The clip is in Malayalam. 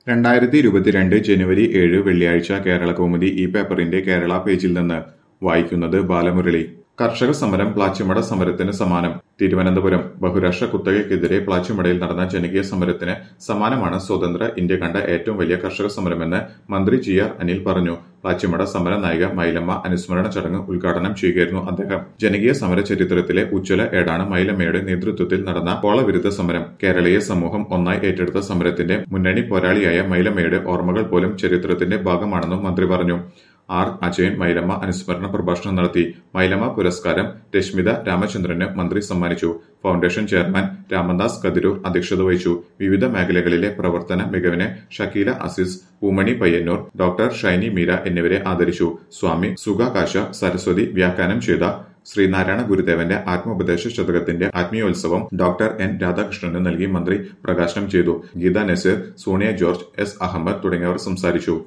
രണ്ടായിരത്തി ഇരുപത്തിരണ്ട് ജനുവരി ഏഴ് വെള്ളിയാഴ്ച കേരള കൗമുദി ഈ പേപ്പറിന്റെ കേരള പേജിൽ നിന്ന് വായിക്കുന്നത് ബാലമുരളി കർഷക സമരം പ്ലാച്ചിമട സമരത്തിന് സമാനം തിരുവനന്തപുരം ബഹുരാഷ്ട്ര കുത്തകയ്ക്കെതിരെ പ്ലാച്ചിമടയിൽ നടന്ന ജനകീയ സമരത്തിന് സമാനമാണ് സ്വതന്ത്ര ഇന്ത്യ കണ്ട ഏറ്റവും വലിയ കർഷക സമരമെന്ന് മന്ത്രി ജി ആർ അനിൽ പറഞ്ഞു പ്ലാച്ചിമട സമര നായിക മൈലമ്മ അനുസ്മരണ ചടങ്ങ് ഉദ്ഘാടനം ചെയ്യുകയായിരുന്നു അദ്ദേഹം ജനകീയ സമര ചരിത്രത്തിലെ ഉജ്ജ്വല ഏടാണ് മൈലമ്മയുടെ നേതൃത്വത്തിൽ നടന്ന പോളവിരുദ്ധ സമരം കേരളീയ സമൂഹം ഒന്നായി ഏറ്റെടുത്ത സമരത്തിന്റെ മുന്നണി പോരാളിയായ മൈലമ്മയുടെ ഓർമ്മകൾ പോലും ചരിത്രത്തിന്റെ ഭാഗമാണെന്നും മന്ത്രി പറഞ്ഞു ആർ അജയൻ മൈലമ്മ അനുസ്മരണ പ്രഭാഷണം നടത്തി മൈലമ്മ പുരസ്കാരം രശ്മിത രാമചന്ദ്രന് മന്ത്രി സമ്മാനിച്ചു ഫൗണ്ടേഷൻ ചെയർമാൻ രാമദാസ് കതിരൂർ അധ്യക്ഷത വഹിച്ചു വിവിധ മേഖലകളിലെ പ്രവർത്തന മികവിന് ഷക്കീല അസീസ് പൂമണി പയ്യന്നൂർ ഡോക്ടർ ഷൈനി മീര എന്നിവരെ ആദരിച്ചു സ്വാമി സുഖാകാശ സരസ്വതി വ്യാഖ്യാനം ചെയ്ത ശ്രീനാരായണ ഗുരുദേവന്റെ ആത്മോപദേശ ശതകത്തിന്റെ ആത്മീയോത്സവം ഡോക്ടർ എൻ രാധാകൃഷ്ണന് നൽകി മന്ത്രി പ്രകാശനം ചെയ്തു ഗീത നസീർ സോണിയ ജോർജ് എസ് അഹമ്മദ് തുടങ്ങിയവർ സംസാരിച്ചു